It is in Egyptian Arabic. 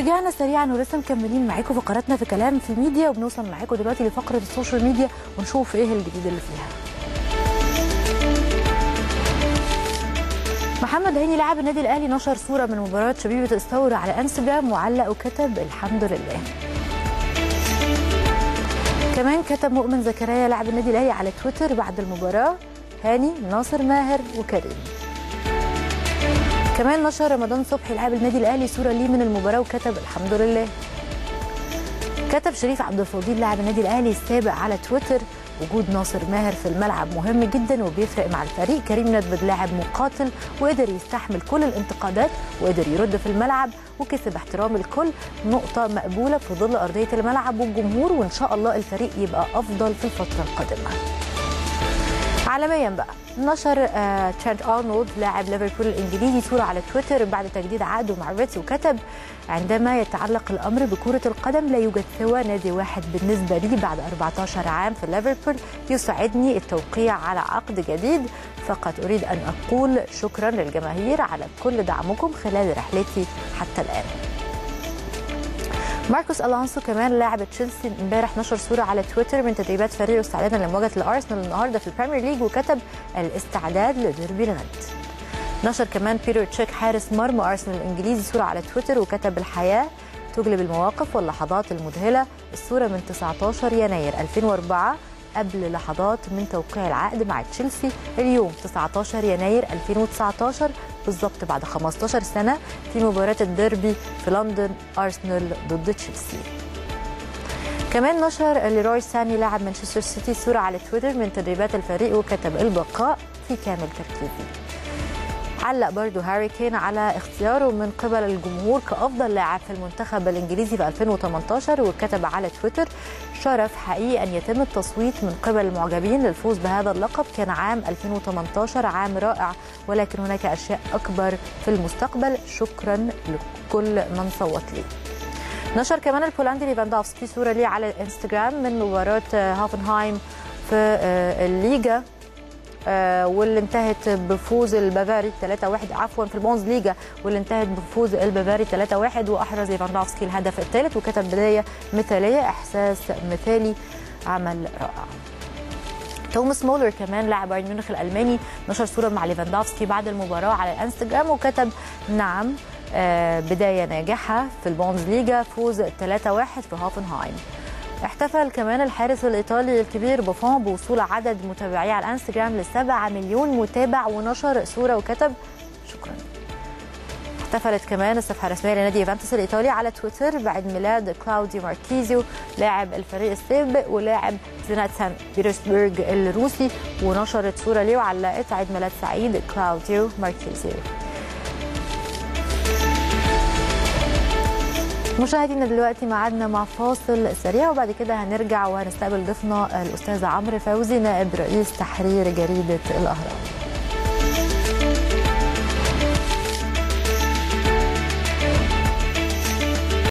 ورجعنا سريعا ولسه مكملين معاكم فقراتنا في كلام في الميديا وبنوصل معاكم دلوقتي لفقره السوشيال ميديا ونشوف ايه الجديد اللي فيها محمد هاني لاعب النادي الاهلي نشر صوره من مباراه شبيبه الثوره على انستجرام وعلق وكتب الحمد لله كمان كتب مؤمن زكريا لاعب النادي الاهلي على تويتر بعد المباراه هاني ناصر ماهر وكريم كمان نشر رمضان صبحي لاعب النادي الاهلي صوره ليه من المباراه وكتب الحمد لله كتب شريف عبد الفضيل لاعب النادي الاهلي السابق على تويتر وجود ناصر ماهر في الملعب مهم جدا وبيفرق مع الفريق كريم ندبد لاعب مقاتل وقدر يستحمل كل الانتقادات وقدر يرد في الملعب وكسب احترام الكل نقطه مقبوله في ظل ارضيه الملعب والجمهور وان شاء الله الفريق يبقى افضل في الفتره القادمه عالميا بقى نشر آه تشاد ارنولد لاعب ليفربول الانجليزي صوره على تويتر بعد تجديد عقده مع ريتس وكتب عندما يتعلق الامر بكره القدم لا يوجد سوى نادي واحد بالنسبه لي بعد 14 عام في ليفربول يسعدني التوقيع على عقد جديد فقط اريد ان اقول شكرا للجماهير على كل دعمكم خلال رحلتي حتى الان ماركوس الونسو كمان لاعب تشيلسي امبارح نشر صوره على تويتر من تدريبات فريقه استعدادا لمواجهه الارسنال النهارده في البريمير ليج وكتب الاستعداد لديربي الغد. نشر كمان بيتر تشيك حارس مرمى ارسنال الانجليزي صوره على تويتر وكتب الحياه تجلب المواقف واللحظات المذهله الصوره من 19 يناير 2004 قبل لحظات من توقيع العقد مع تشيلسي اليوم 19 يناير 2019 بالضبط بعد 15 سنه في مباراه الديربي في لندن ارسنال ضد تشيلسي. كمان نشر ليروي ساني لاعب مانشستر سيتي صوره على تويتر من تدريبات الفريق وكتب البقاء في كامل تركيزي. علق برضو هاري كين على اختياره من قبل الجمهور كافضل لاعب في المنتخب الانجليزي في 2018 وكتب على تويتر شرف حقيقي ان يتم التصويت من قبل المعجبين للفوز بهذا اللقب كان عام 2018 عام رائع ولكن هناك اشياء اكبر في المستقبل شكرا لكل من صوت لي نشر كمان البولندي ليفاندوفسكي صوره ليه على الانستجرام من مباراه هوفنهايم في الليجا واللي انتهت بفوز البافاري 3-1 عفوا في البونز ليجا واللي انتهت بفوز البافاري 3-1 واحرز ليفاندوفسكي الهدف الثالث وكتب بدايه مثاليه احساس مثالي عمل رائع توماس مولر كمان لاعب بايرن ميونخ الالماني نشر صوره مع ليفاندوفسكي بعد المباراه على الانستجرام وكتب نعم بدايه ناجحه في البونز ليجا فوز 3-1 في هوفنهايم احتفل كمان الحارس الايطالي الكبير بوفون بوصول عدد متابعيه على الانستجرام ل 7 مليون متابع ونشر صوره وكتب شكرا احتفلت كمان الصفحه الرسميه لنادي يوفنتوس الايطالي على تويتر بعد ميلاد كلاوديو ماركيزيو لاعب الفريق السابق ولاعب زينات سان بيترسبرغ الروسي ونشرت صوره ليه وعلقت عيد ميلاد سعيد كلاوديو ماركيزيو مشاهدينا دلوقتي معادنا مع فاصل سريع وبعد كده هنرجع وهنستقبل ضيفنا الاستاذ عمرو فوزي نائب رئيس تحرير جريده الاهرام